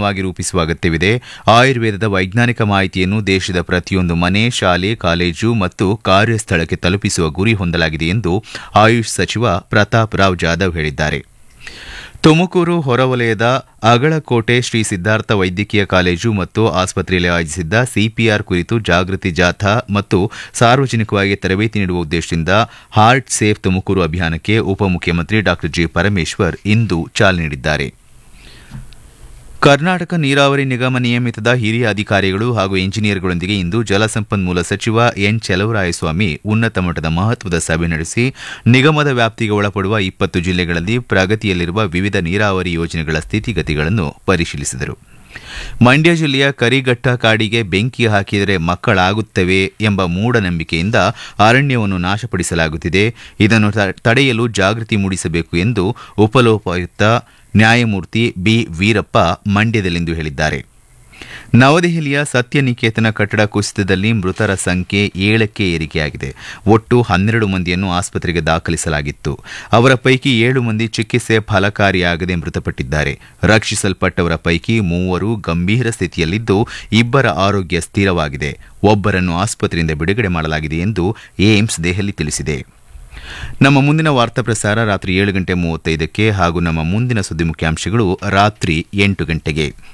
ಸಂಪೂರ್ಣವಾಗಿ ರೂಪಿಸುವ ಅಗತ್ಯವಿದೆ ಆಯುರ್ವೇದದ ವೈಜ್ಞಾನಿಕ ಮಾಹಿತಿಯನ್ನು ದೇಶದ ಪ್ರತಿಯೊಂದು ಮನೆ ಶಾಲೆ ಕಾಲೇಜು ಮತ್ತು ಕಾರ್ಯಸ್ಥಳಕ್ಕೆ ತಲುಪಿಸುವ ಗುರಿ ಹೊಂದಲಾಗಿದೆ ಎಂದು ಆಯುಷ್ ಸಚಿವ ಪ್ರತಾಪ್ ರಾವ್ ಜಾಧವ್ ಹೇಳಿದ್ದಾರೆ ತುಮಕೂರು ಹೊರವಲಯದ ಅಗಳಕೋಟೆ ಶ್ರೀ ಸಿದ್ದಾರ್ಥ ವೈದ್ಯಕೀಯ ಕಾಲೇಜು ಮತ್ತು ಆಸ್ಪತ್ರೆಯಲ್ಲಿ ಆಯೋಜಿಸಿದ್ದ ಸಿಪಿಆರ್ ಕುರಿತು ಜಾಗೃತಿ ಜಾಥಾ ಮತ್ತು ಸಾರ್ವಜನಿಕವಾಗಿ ತರಬೇತಿ ನೀಡುವ ಉದ್ದೇಶದಿಂದ ಹಾರ್ಟ್ ಸೇಫ್ ತುಮಕೂರು ಅಭಿಯಾನಕ್ಕೆ ಉಪಮುಖ್ಯಮಂತ್ರಿ ಡಾ ಜಿ ಪರಮೇಶ್ವರ್ ಇಂದು ಚಾಲನೆ ನೀಡಿದ್ದಾರೆ ಕರ್ನಾಟಕ ನೀರಾವರಿ ನಿಗಮ ನಿಯಮಿತದ ಹಿರಿಯ ಅಧಿಕಾರಿಗಳು ಹಾಗೂ ಇಂಜಿನಿಯರ್ಗಳೊಂದಿಗೆ ಇಂದು ಜಲಸಂಪನ್ಮೂಲ ಸಚಿವ ಎನ್ ಚಲವರಾಯಸ್ವಾಮಿ ಉನ್ನತ ಮಟ್ಟದ ಮಹತ್ವದ ಸಭೆ ನಡೆಸಿ ನಿಗಮದ ವ್ಯಾಪ್ತಿಗೆ ಒಳಪಡುವ ಇಪ್ಪತ್ತು ಜಿಲ್ಲೆಗಳಲ್ಲಿ ಪ್ರಗತಿಯಲ್ಲಿರುವ ವಿವಿಧ ನೀರಾವರಿ ಯೋಜನೆಗಳ ಸ್ಥಿತಿಗತಿಗಳನ್ನು ಪರಿಶೀಲಿಸಿದರು ಮಂಡ್ಯ ಜಿಲ್ಲೆಯ ಕರಿಘಟ್ಟ ಕಾಡಿಗೆ ಬೆಂಕಿ ಹಾಕಿದರೆ ಮಕ್ಕಳಾಗುತ್ತವೆ ಎಂಬ ಮೂಢನಂಬಿಕೆಯಿಂದ ಅರಣ್ಯವನ್ನು ನಾಶಪಡಿಸಲಾಗುತ್ತಿದೆ ಇದನ್ನು ತಡೆಯಲು ಜಾಗೃತಿ ಮೂಡಿಸಬೇಕು ಎಂದು ಉಪಲೋಕಾಯುಕ್ತ ನ್ಯಾಯಮೂರ್ತಿ ಬಿ ವೀರಪ್ಪ ಮಂಡ್ಯದಲ್ಲಿಂದು ಹೇಳಿದ್ದಾರೆ ನವದೆಹಲಿಯ ಸತ್ಯನಿಕೇತನ ಕಟ್ಟಡ ಕುಸಿತದಲ್ಲಿ ಮೃತರ ಸಂಖ್ಯೆ ಏಳಕ್ಕೆ ಏರಿಕೆಯಾಗಿದೆ ಒಟ್ಟು ಹನ್ನೆರಡು ಮಂದಿಯನ್ನು ಆಸ್ಪತ್ರೆಗೆ ದಾಖಲಿಸಲಾಗಿತ್ತು ಅವರ ಪೈಕಿ ಏಳು ಮಂದಿ ಚಿಕಿತ್ಸೆ ಫಲಕಾರಿಯಾಗದೆ ಮೃತಪಟ್ಟಿದ್ದಾರೆ ರಕ್ಷಿಸಲ್ಪಟ್ಟವರ ಪೈಕಿ ಮೂವರು ಗಂಭೀರ ಸ್ಥಿತಿಯಲ್ಲಿದ್ದು ಇಬ್ಬರ ಆರೋಗ್ಯ ಸ್ಥಿರವಾಗಿದೆ ಒಬ್ಬರನ್ನು ಆಸ್ಪತ್ರೆಯಿಂದ ಬಿಡುಗಡೆ ಮಾಡಲಾಗಿದೆ ಎಂದು ಏಮ್ಸ್ ದೆಹಲಿ ತಿಳಿಸಿದೆ ನಮ್ಮ ಮುಂದಿನ ವಾರ್ತಾ ಪ್ರಸಾರ ರಾತ್ರಿ ಏಳು ಗಂಟೆ ಮೂವತ್ತೈದಕ್ಕೆ ಹಾಗೂ ನಮ್ಮ ಮುಂದಿನ ಸುದ್ದಿ ಮುಖ್ಯಾಂಶಗಳು ರಾತ್ರಿ ಎಂಟು ಗಂಟೆಗೆ